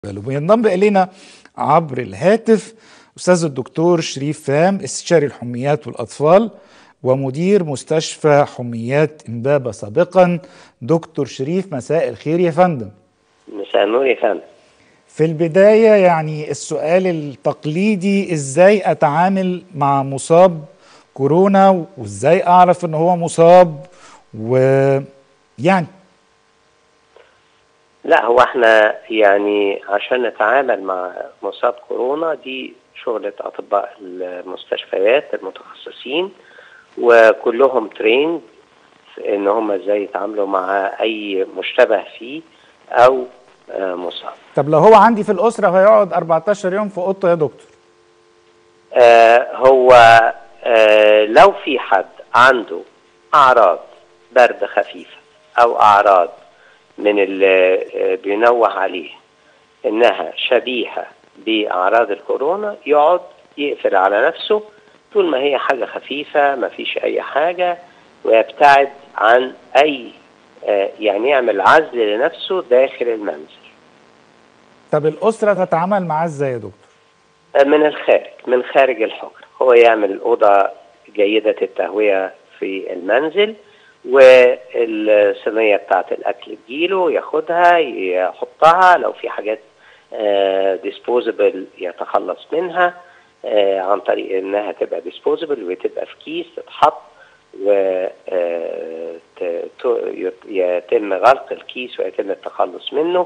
وينضم الينا عبر الهاتف استاذ الدكتور شريف فام استشاري الحميات والاطفال ومدير مستشفى حميات امبابه سابقا دكتور شريف مساء الخير يا فندم مساء النور يا فندم في البدايه يعني السؤال التقليدي ازاي اتعامل مع مصاب كورونا وازاي اعرف ان هو مصاب ويعني لا هو احنا يعني عشان نتعامل مع مصاب كورونا دي شغلة أطباء المستشفيات المتخصصين وكلهم ترين إن هم إزاي يتعاملوا مع أي مشتبه فيه أو مصاب. طب لو هو عندي في الأسرة هيقعد 14 يوم في أوضته يا دكتور؟ آه هو آه لو في حد عنده أعراض برد خفيفة أو أعراض من اللي بينوه عليه انها شبيهه باعراض الكورونا يقعد يقفل على نفسه طول ما هي حاجه خفيفه ما فيش اي حاجه ويبتعد عن اي يعني يعمل عزل لنفسه داخل المنزل طب الاسره تتعامل معاه ازاي يا دكتور من الخارج من خارج الحجره هو يعمل اوضه جيده التهويه في المنزل والصينيه بتاعت الاكل تجيله ياخدها يحطها لو في حاجات ديسبوزبل يتخلص منها عن طريق انها تبقى ديسبوزبل وتبقى في كيس تتحط و يتم غلق الكيس ويتم التخلص منه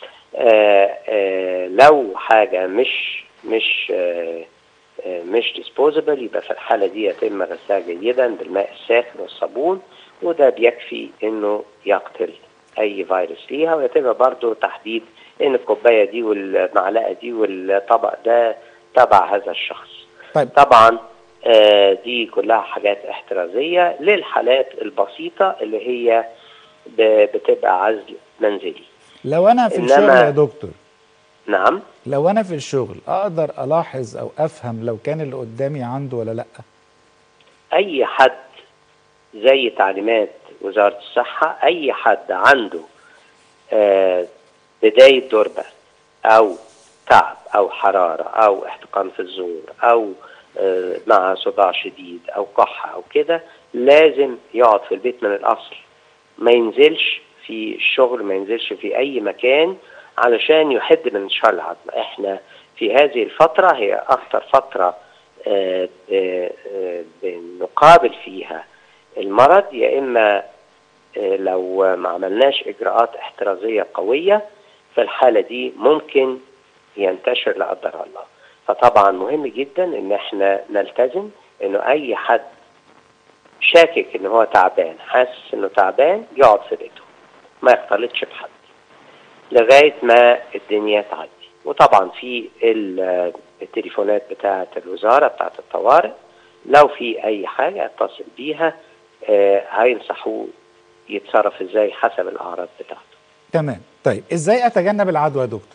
لو حاجه مش مش مش ديسبوزبل يبقى في الحاله دي يتم غسلها جيدا بالماء الساخن والصابون وده بيكفي انه يقتل اي فيروس ليها ويتم برضه تحديد ان الكوبايه دي والمعلقه دي والطبق ده تبع هذا الشخص. طيب. طبعا آه دي كلها حاجات احترازيه للحالات البسيطه اللي هي بتبقى عزل منزلي. لو انا في الشغل يا دكتور نعم لو انا في الشغل اقدر الاحظ او افهم لو كان اللي قدامي عنده ولا لا؟ اي حد زي تعليمات وزارة الصحة أي حد عنده آه بداية دور برد أو تعب أو حرارة أو احتقان في الزور أو آه مع صداع شديد أو كحة أو كده لازم يقعد في البيت من الأصل ما ينزلش في الشغل ما ينزلش في أي مكان علشان يحد من انتشار العدوى احنا في هذه الفترة هي أكثر فترة آه بنقابل فيها المرض يا اما لو ما عملناش اجراءات احترازيه قويه في الحاله دي ممكن ينتشر لا قدر الله فطبعا مهم جدا ان احنا نلتزم انه اي حد شاكك ان هو تعبان حاسس انه تعبان يقعد في بيته ما يختلطش بحد لغايه ما الدنيا تعدي وطبعا في التليفونات بتاعه الوزاره بتاعه الطوارئ لو في اي حاجه اتصل بيها آه هينصحوه يتصرف ازاي حسب الاعراض بتاعته. تمام، طيب ازاي اتجنب العدوى يا دكتور؟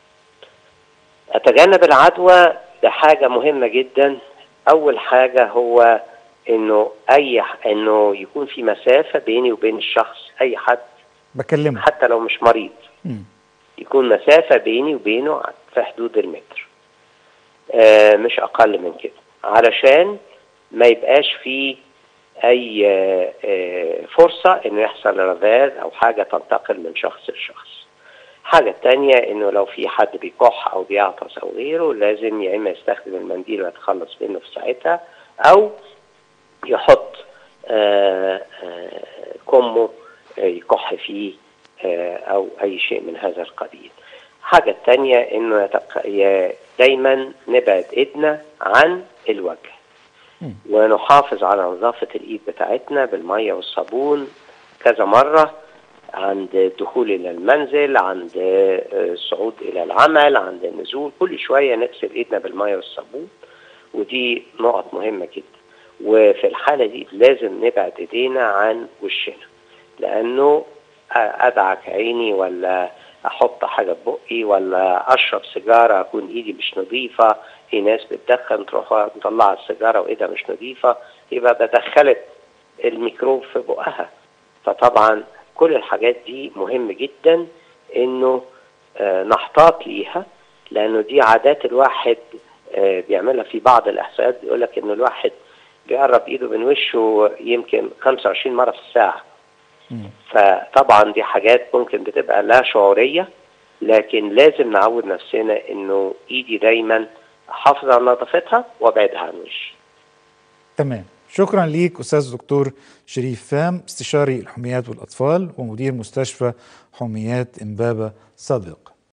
اتجنب العدوى ده حاجه مهمه جدا، اول حاجه هو انه اي انه يكون في مسافه بيني وبين الشخص اي حد بكلمه حتى لو مش مريض. م. يكون مسافه بيني وبينه في حدود المتر. آه مش اقل من كده، علشان ما يبقاش فيه اي فرصه انه يحصل رذاذ او حاجه تنتقل من شخص لشخص. حاجه الثانيه انه لو في حد بيكح او بيعطس او غيره لازم يا اما يستخدم المنديل ويتخلص منه في ساعتها او يحط كمه يكح فيه او اي شيء من هذا القبيل. حاجه الثانيه انه يتق... دايما نبعد ايدنا عن الوجه. ونحافظ على نظافة الإيد بتاعتنا بالمية والصابون كذا مرة عند الدخول إلى المنزل عند الصعود إلى العمل عند النزول كل شوية نغسل إيدنا بالمية والصابون ودي نقط مهمة جدا وفي الحالة دي لازم نبعد إيدينا عن وشنا لأنه أدعك عيني ولا احط حاجه في بقي ولا اشرب سيجاره اكون ايدي مش نظيفه في ناس بتدخن تروح مطلعه السيجاره وايدها مش نظيفه يبقى ده دخلت الميكروب في بقها فطبعا كل الحاجات دي مهم جدا انه آه، نحتاط ليها لانه دي عادات الواحد آه، بيعملها في بعض الاحصائيات بيقول لك انه الواحد بيقرب ايده من وشه يمكن 25 مره في الساعه مم. فطبعا دي حاجات ممكن بتبقى لا شعوريه لكن لازم نعود نفسنا انه ايدي دايما احافظ على نظافتها وابعدها عن وشي تمام شكرا ليك استاذ دكتور شريف فام استشاري الحميات والاطفال ومدير مستشفى حميات امبابه سابق